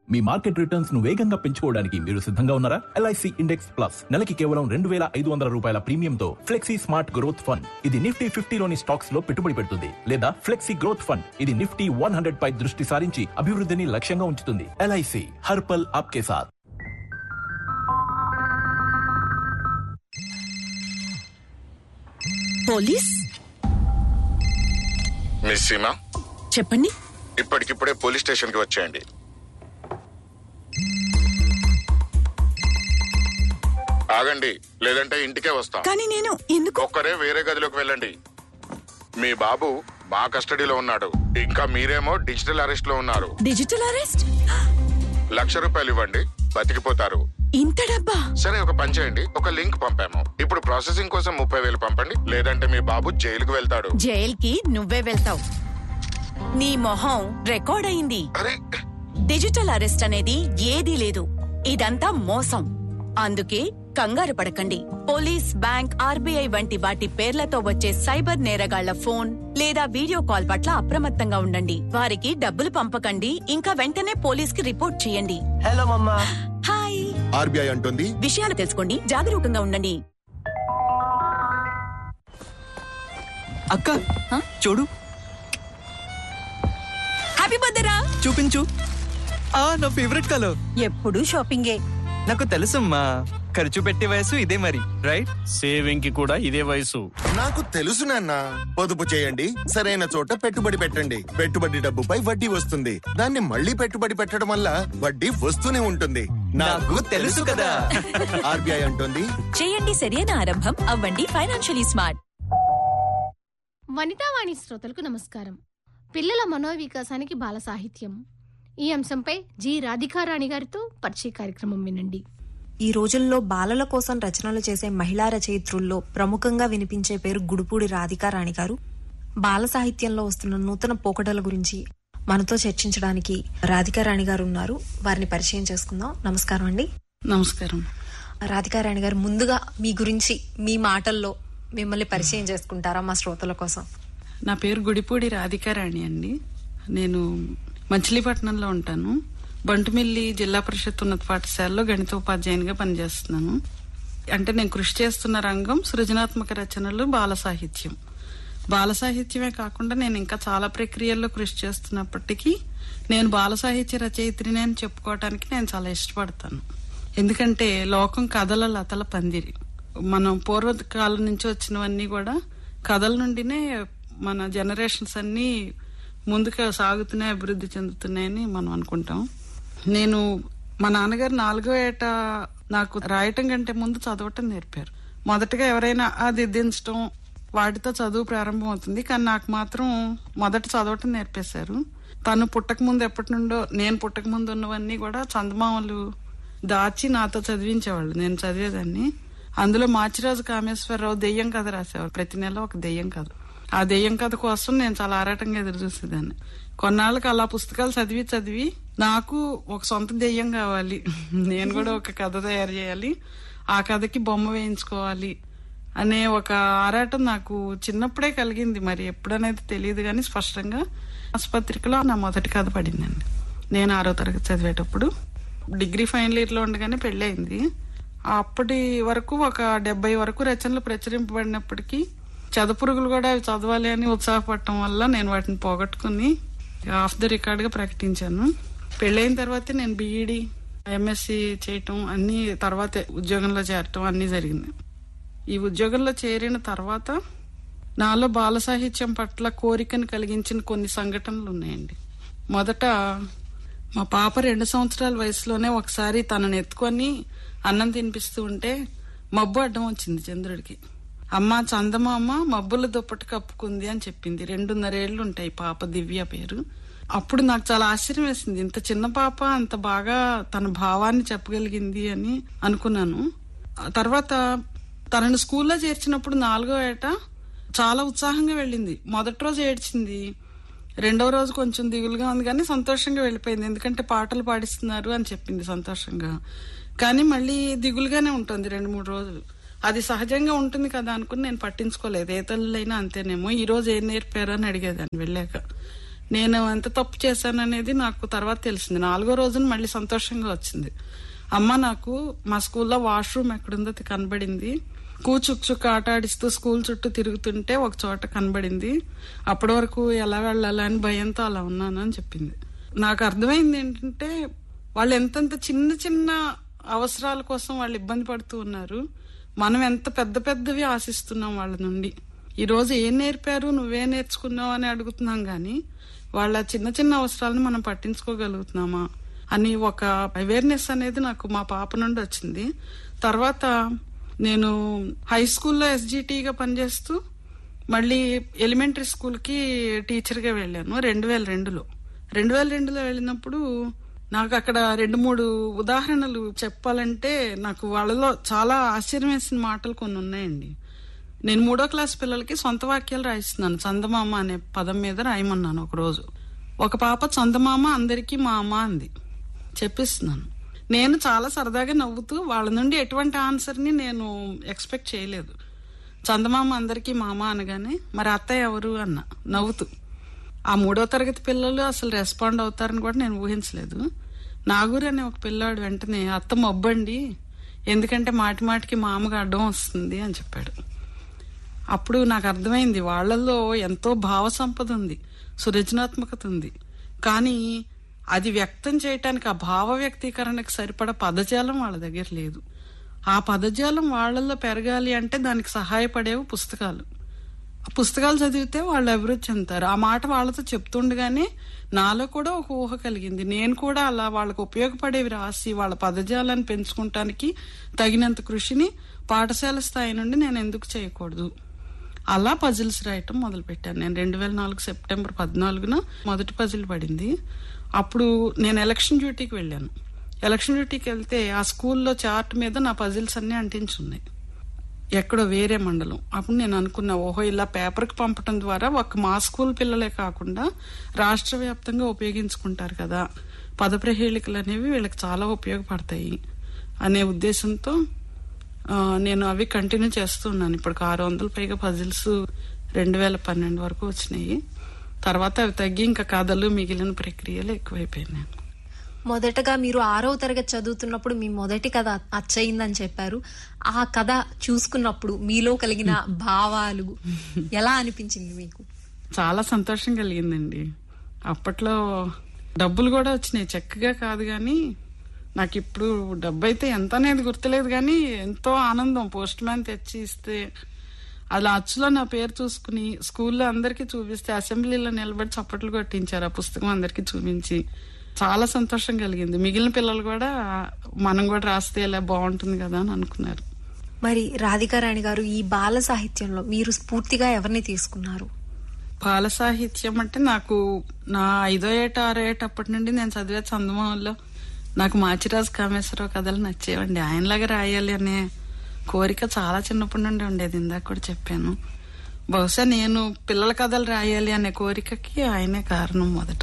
మీ market returns ను వేగంగా పెంచుకోవడానికి మీరు సిద్ధంగా ఉన్నారా ఎల్ఐసి ఇండెక్స్ ప్లస్ నెలకి కేవలం రెండు వేల ఐదు వందల రూపాయల ప్రీమియంతో ఫ్లెక్సీ స్మార్ట్ గ్రోత్ ఫండ్ ఇది నిఫ్టీ ఫిఫ్టీలోని స్టాక్స్ లో పెట్టుబడి పెడుతుంది లేదా ఫ్లెక్సీ గ్రోత్ ఫండ్ ఇది నిఫ్టీ వన్ హండ్రెడ్ పై దృష్టి సారించి అభివృద్ధిని లక్ష్యంగా ఉంచుతుంది ఎల్ఐసి హర్పల్ ఆప్కే సాథ్ పోలీస్ మిస్ సీమా చెప్పండి ఇప్పటికిప్పుడే పోలీస్ స్టేషన్ కి వచ్చేయండి ఆగండి లేదంటే ఇంటికే వస్తాం కానీ నేను ఎందుకు ఒక్కరే వేరే గదిలోకి వెళ్ళండి మీ బాబు మా కస్టడీలో ఉన్నాడు ఇంకా మీరేమో డిజిటల్ అరెస్ట్ లో ఉన్నారు డిజిటల్ అరెస్ట్ లక్ష రూపాయలు ఇవ్వండి బతికిపోతారు ఇంత డబ్బా సరే ఒక పని చేయండి ఒక లింక్ పంపాము ఇప్పుడు ప్రాసెసింగ్ కోసం ముప్పై వేలు పంపండి లేదంటే మీ బాబు జైలుకు వెళ్తాడు జైల్కి నువ్వే వెళ్తావు నీ మొహం రికార్డ్ అయింది అరే డిజిటల్ అరెస్ట్ అనేది ఏదీ లేదు ఇదంతా మోసం అందుకే కంగారు పడకండి పోలీస్ బ్యాంక్ ఆర్బీఐ వంటి వాటి పేర్లతో వచ్చే సైబర్ నేరగాళ్ల ఫోన్ లేదా వీడియో కాల్ పట్ల అప్రమత్తంగా ఉండండి వారికి డబ్బులు పంపకండి ఇంకా వెంటనే పోలీస్ కి రిపోర్ట్ చేయండి హలో మమ్మా హాయ్ ఆర్బీఐ అంటుంది విషయాలు తెలుసుకోండి జాగరూకంగా ఉండండి అక్క చూడు హ్యాపీ బర్త్డేరా చూపించు ఆ నా ఫేవరెట్ కలర్ ఎప్పుడు షాపింగే నాకు తెలుసమ్మా ఖర్చు పెట్టే వయసు ఇదే మరి రైట్ సేవింగ్ కి కూడా ఇదే వయసు నాకు తెలుసు నాన్న పొదుపు చేయండి సరైన చోట పెట్టుబడి పెట్టండి పెట్టుబడి డబ్బుపై వడ్డీ వస్తుంది దాన్ని మళ్ళీ పెట్టుబడి పెట్టడం వల్ల వడ్డీ వస్తూనే ఉంటుంది నాకు తెలుసు కదా. ఆర్బీఐ అంటుంది చేయండి సరైన ఆరంభం అవ్వండి ఫైనాన్షియలీ స్మార్ట్ వనితావాణి శ్రోతలకు నమస్కారం పిల్లల మనోవికాసానికి బాల సాహిత్యం ఈ అంశంపై జి రాధికారాణి గారితో పరిచయ కార్యక్రమం వినండి ఈ రోజుల్లో బాలల కోసం రచనలు చేసే మహిళా రచయిత్రుల్లో ప్రముఖంగా వినిపించే పేరు గుడుపూడి రాధికా రాణి గారు బాల సాహిత్యంలో వస్తున్న నూతన పోకడల గురించి మనతో చర్చించడానికి రాధికా రాణి గారు ఉన్నారు వారిని పరిచయం చేసుకుందాం నమస్కారం అండి నమస్కారం రాధికా రాణి గారు ముందుగా మీ గురించి మీ మాటల్లో మిమ్మల్ని పరిచయం చేసుకుంటారా మా శ్రోతల కోసం నా పేరు గుడిపూడి రాధికారాణి అండి నేను మచిలీపట్నంలో ఉంటాను బంటుమిల్లి జిల్లా పరిషత్ ఉన్నత పాఠశాలలో గణిత ఉపాధ్యాయునిగా పనిచేస్తున్నాను అంటే నేను కృషి చేస్తున్న రంగం సృజనాత్మక రచనలు బాల సాహిత్యం బాల సాహిత్యమే కాకుండా నేను ఇంకా చాలా ప్రక్రియల్లో కృషి చేస్తున్నప్పటికీ నేను బాల సాహిత్య రచయిత్రిని అని చెప్పుకోవటానికి నేను చాలా ఇష్టపడతాను ఎందుకంటే లోకం కథల లతల పందిరి మనం పూర్వకాలం నుంచి వచ్చినవన్నీ కూడా కథల నుండినే మన జనరేషన్స్ అన్నీ ముందుకు సాగుతున్నాయి అభివృద్ధి చెందుతున్నాయని మనం అనుకుంటాం నేను మా నాన్నగారు నాలుగో ఏట నాకు రాయటం కంటే ముందు చదవటం నేర్పారు మొదటగా ఎవరైనా అది దించడం వాటితో చదువు ప్రారంభం అవుతుంది కానీ నాకు మాత్రం మొదట చదవటం నేర్పేశారు తను పుట్టక ముందు ఎప్పటి నుండో నేను పుట్టక ముందు ఉన్నవన్నీ కూడా చందమామలు దాచి నాతో చదివించేవాళ్ళు నేను చదివేదాన్ని అందులో మాచిరాజు కామేశ్వరరావు దెయ్యం కథ రాసేవారు ప్రతి నెల ఒక దెయ్యం కథ ఆ దెయ్యం కథ కోసం నేను చాలా ఆరాటంగా ఎదురు చూసేదాన్ని కొన్నాళ్ళకి అలా పుస్తకాలు చదివి చదివి నాకు ఒక సొంత దెయ్యం కావాలి నేను కూడా ఒక కథ తయారు చేయాలి ఆ కథకి బొమ్మ వేయించుకోవాలి అనే ఒక ఆరాటం నాకు చిన్నప్పుడే కలిగింది మరి ఎప్పుడనేది తెలియదు కానీ స్పష్టంగా ఆసుపత్రికలో నా మొదటి కథ పడిందండి నేను ఆరో తరగతి చదివేటప్పుడు డిగ్రీ ఫైనల్ ఇయర్ లో ఉండగానే పెళ్ళయింది అప్పటి వరకు ఒక డెబ్బై వరకు రచనలు ప్రచురింపబడినప్పటికీ చదపురుగులు కూడా అవి చదవాలి అని ఉత్సాహపడటం వల్ల నేను వాటిని పోగొట్టుకుని ఆఫ్ ద రికార్డ్ గా ప్రకటించాను పెళ్ళైన తర్వాతే నేను బీఈడి ఎంఎస్సి చేయటం అన్ని తర్వాతే ఉద్యోగంలో చేరటం అన్ని జరిగింది ఈ ఉద్యోగంలో చేరిన తర్వాత నాలో బాల సాహిత్యం పట్ల కోరికను కలిగించిన కొన్ని సంఘటనలు ఉన్నాయండి మొదట మా పాప రెండు సంవత్సరాల వయసులోనే ఒకసారి తనని ఎత్తుకొని అన్నం తినిపిస్తూ ఉంటే మబ్బు అడ్డం వచ్చింది చంద్రుడికి అమ్మ చందమామ మబ్బుల దుప్పటి కప్పుకుంది అని చెప్పింది రెండున్నరేళ్లు ఉంటాయి పాప దివ్య పేరు అప్పుడు నాకు చాలా ఆశ్చర్యం వేసింది ఇంత చిన్న పాప అంత బాగా తన భావాన్ని చెప్పగలిగింది అని అనుకున్నాను ఆ తర్వాత తనని స్కూల్లో చేర్చినప్పుడు నాలుగో ఏట చాలా ఉత్సాహంగా వెళ్ళింది మొదటి రోజు ఏడ్చింది రెండవ రోజు కొంచెం దిగులుగా ఉంది కానీ సంతోషంగా వెళ్ళిపోయింది ఎందుకంటే పాటలు పాడిస్తున్నారు అని చెప్పింది సంతోషంగా కానీ మళ్ళీ దిగులుగానే ఉంటుంది రెండు మూడు రోజులు అది సహజంగా ఉంటుంది కదా అనుకుని నేను పట్టించుకోలేదు ఏ తల్లులైనా అంతేనేమో ఈ రోజు ఏం నేర్పారు అని అడిగేదాన్ని వెళ్ళాక నేను ఎంత తప్పు చేశాను అనేది నాకు తర్వాత తెలిసింది నాలుగో రోజున మళ్ళీ సంతోషంగా వచ్చింది అమ్మ నాకు మా స్కూల్లో వాష్రూమ్ ఎక్కడుందో అది కనబడింది కూచుక్ చుక్ ఆట ఆడిస్తూ స్కూల్ చుట్టూ తిరుగుతుంటే ఒక చోట కనబడింది అప్పటి వరకు ఎలా వెళ్ళాలి అని భయంతో అలా ఉన్నాను అని చెప్పింది నాకు అర్థమైంది ఏంటంటే వాళ్ళు ఎంతెంత చిన్న చిన్న అవసరాల కోసం వాళ్ళు ఇబ్బంది పడుతూ ఉన్నారు మనం ఎంత పెద్ద పెద్దవి ఆశిస్తున్నాం వాళ్ళ నుండి ఈ రోజు ఏం నేర్పారు నువ్వే నేర్చుకున్నావు అని అడుగుతున్నాం గాని వాళ్ళ చిన్న చిన్న అవసరాలను మనం పట్టించుకోగలుగుతున్నామా అని ఒక అవేర్నెస్ అనేది నాకు మా పాప నుండి వచ్చింది తర్వాత నేను హై స్కూల్లో ఎస్జిటిగా పనిచేస్తూ మళ్ళీ ఎలిమెంటరీ స్కూల్కి టీచర్గా వెళ్ళాను రెండు వేల రెండులో రెండు వేల రెండులో వెళ్ళినప్పుడు నాకు అక్కడ రెండు మూడు ఉదాహరణలు చెప్పాలంటే నాకు వాళ్ళలో చాలా ఆశ్చర్యం వేసిన మాటలు కొన్ని ఉన్నాయండి నేను మూడో క్లాస్ పిల్లలకి సొంత వాక్యాలు రాయిస్తున్నాను చందమామ అనే పదం మీద రాయమన్నాను ఒక రోజు ఒక పాప చందమామ అందరికీ మా అమ్మ అంది చెప్పిస్తున్నాను నేను చాలా సరదాగా నవ్వుతూ వాళ్ళ నుండి ఎటువంటి ఆన్సర్ని నేను ఎక్స్పెక్ట్ చేయలేదు చందమామ అందరికీ మామ అనగానే మరి అత్తయ్య ఎవరు అన్న నవ్వుతూ ఆ మూడో తరగతి పిల్లలు అసలు రెస్పాండ్ అవుతారని కూడా నేను ఊహించలేదు నాగూరు అనే ఒక పిల్లాడు వెంటనే అత్త మొబ్బండి ఎందుకంటే మాటి మాటికి మామగా అడ్డం వస్తుంది అని చెప్పాడు అప్పుడు నాకు అర్థమైంది వాళ్ళల్లో ఎంతో భావ సంపద ఉంది సృజనాత్మకత ఉంది కానీ అది వ్యక్తం చేయటానికి ఆ భావ వ్యక్తీకరణకు సరిపడ పదజాలం వాళ్ళ దగ్గర లేదు ఆ పదజాలం వాళ్ళల్లో పెరగాలి అంటే దానికి సహాయపడేవి పుస్తకాలు ఆ పుస్తకాలు చదివితే వాళ్ళు అభివృద్ధి చెందుతారు ఆ మాట వాళ్ళతో చెప్తుండగానే నాలో కూడా ఒక ఊహ కలిగింది నేను కూడా అలా వాళ్ళకు ఉపయోగపడేవి రాసి వాళ్ళ పదజాలాన్ని పెంచుకుంటానికి తగినంత కృషిని పాఠశాల స్థాయి నుండి నేను ఎందుకు చేయకూడదు అలా పజిల్స్ రాయటం మొదలు పెట్టాను నేను రెండు వేల నాలుగు సెప్టెంబర్ పద్నాలుగున మొదటి పజిల్ పడింది అప్పుడు నేను ఎలక్షన్ డ్యూటీకి వెళ్ళాను ఎలక్షన్ డ్యూటీకి వెళ్తే ఆ స్కూల్లో చార్ట్ మీద నా పజిల్స్ అన్ని అంటించున్నాయి ఎక్కడో వేరే మండలం అప్పుడు నేను అనుకున్నా ఓహో ఇలా పేపర్కి పంపటం ద్వారా ఒక మా స్కూల్ పిల్లలే కాకుండా రాష్ట్ర వ్యాప్తంగా ఉపయోగించుకుంటారు కదా పదప్రహేళికలు అనేవి వీళ్ళకి చాలా ఉపయోగపడతాయి అనే ఉద్దేశంతో ఆ, నేను అవి కంటిన్యూ చేస్తున్నాను ఇప్పటికి ఆరు వందల పైగా పజిల్స్ రెండు వేల పన్నెండు వరకు వచ్చినాయి తర్వాత అవి తగ్గి ఇంకా కథలు మిగిలిన ప్రక్రియలు ఎక్కువైపోయినాయి మొదటగా మీరు ఆరవ తరగతి చదువుతున్నప్పుడు మీ మొదటి కథ అచ్చయిందని చెప్పారు ఆ కథ చూసుకున్నప్పుడు మీలో కలిగిన భావాలు ఎలా అనిపించింది మీకు చాలా సంతోషం కలిగిందండి అప్పట్లో డబ్బులు కూడా వచ్చినాయి చక్కగా కాదు కానీ నాకు ఇప్పుడు డబ్బు అయితే ఎంత అనేది గుర్తులేదు కానీ ఎంతో ఆనందం పోస్ట్ మ్యాన్ తెచ్చి ఇస్తే అలా అచ్చులో నా పేరు చూసుకుని స్కూల్లో అందరికీ చూపిస్తే అసెంబ్లీలో నిలబడి చప్పట్లు కొట్టించారు ఆ పుస్తకం అందరికీ చూపించి చాలా సంతోషం కలిగింది మిగిలిన పిల్లలు కూడా మనం కూడా రాస్తే ఇలా బాగుంటుంది కదా అని అనుకున్నారు మరి రాధికారాణి గారు ఈ బాల సాహిత్యంలో మీరు స్ఫూర్తిగా ఎవరిని తీసుకున్నారు బాల సాహిత్యం అంటే నాకు నా ఐదో ఏట ఆరో ఏట అప్పటి నుండి నేను చదివే చందమామలో నాకు మాచిరాజు కామేశ్వరరావు కథలు నచ్చేవండి ఆయనలాగా రాయాలి అనే కోరిక చాలా చిన్నప్పటి నుండి ఉండేది ఇందాక కూడా చెప్పాను బహుశా నేను పిల్లల కథలు రాయాలి అనే కోరికకి ఆయనే కారణం మొదట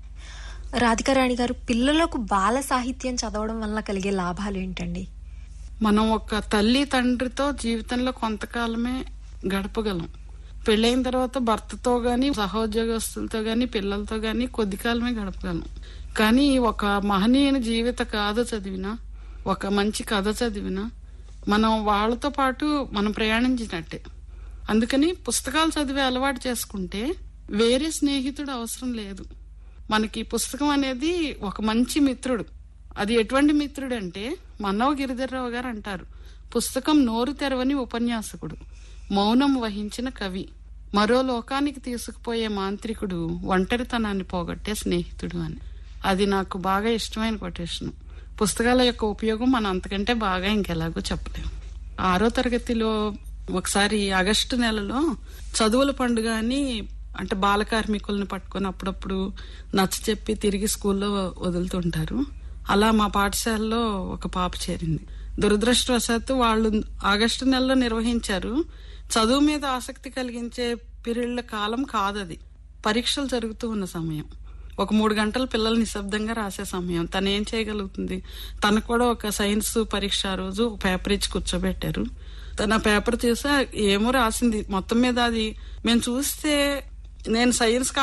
రాధికారాణి గారు పిల్లలకు బాల సాహిత్యం చదవడం వల్ల కలిగే లాభాలు ఏంటండి మనం ఒక తల్లి తండ్రితో జీవితంలో కొంతకాలమే గడపగలం పెళ్ళైన తర్వాత భర్తతో గాని సహోద్యోగస్తులతో గాని పిల్లలతో గాని కొద్ది కాలమే గడపగలం కానీ ఒక మహనీయుని జీవిత కథ చదివినా ఒక మంచి కథ చదివినా మనం వాళ్ళతో పాటు మనం ప్రయాణించినట్టే అందుకని పుస్తకాలు చదివే అలవాటు చేసుకుంటే వేరే స్నేహితుడు అవసరం లేదు మనకి పుస్తకం అనేది ఒక మంచి మిత్రుడు అది ఎటువంటి మిత్రుడు అంటే మన్నవ గిరిధర్రావు గారు అంటారు పుస్తకం నోరు తెరవని ఉపన్యాసకుడు మౌనం వహించిన కవి మరో లోకానికి తీసుకుపోయే మాంత్రికుడు ఒంటరితనాన్ని పోగొట్టే స్నేహితుడు అని అది నాకు బాగా ఇష్టమైన కొటేషన్ పుస్తకాల యొక్క ఉపయోగం మనం అంతకంటే బాగా ఇంకెలాగో చెప్పలేము ఆరో తరగతిలో ఒకసారి ఆగస్టు నెలలో చదువుల పండుగ అని అంటే బాల కార్మికుల్ని పట్టుకొని అప్పుడప్పుడు నచ్చ చెప్పి తిరిగి స్కూల్లో వదులుతుంటారు అలా మా పాఠశాలలో ఒక పాప చేరింది దురదృష్టవశాత్తు వాళ్ళు ఆగస్టు నెలలో నిర్వహించారు చదువు మీద ఆసక్తి కలిగించే పీరియడ్ల కాలం కాదది పరీక్షలు జరుగుతూ ఉన్న సమయం ఒక మూడు గంటలు పిల్లలు నిశ్శబ్దంగా రాసే సమయం తను ఏం చేయగలుగుతుంది తనకు కూడా ఒక సైన్స్ పరీక్ష ఆ రోజు పేపర్ ఇచ్చి కూర్చోబెట్టారు తన పేపర్ చూసా ఏమో రాసింది మొత్తం మీద అది మేము చూస్తే నేను సైన్స్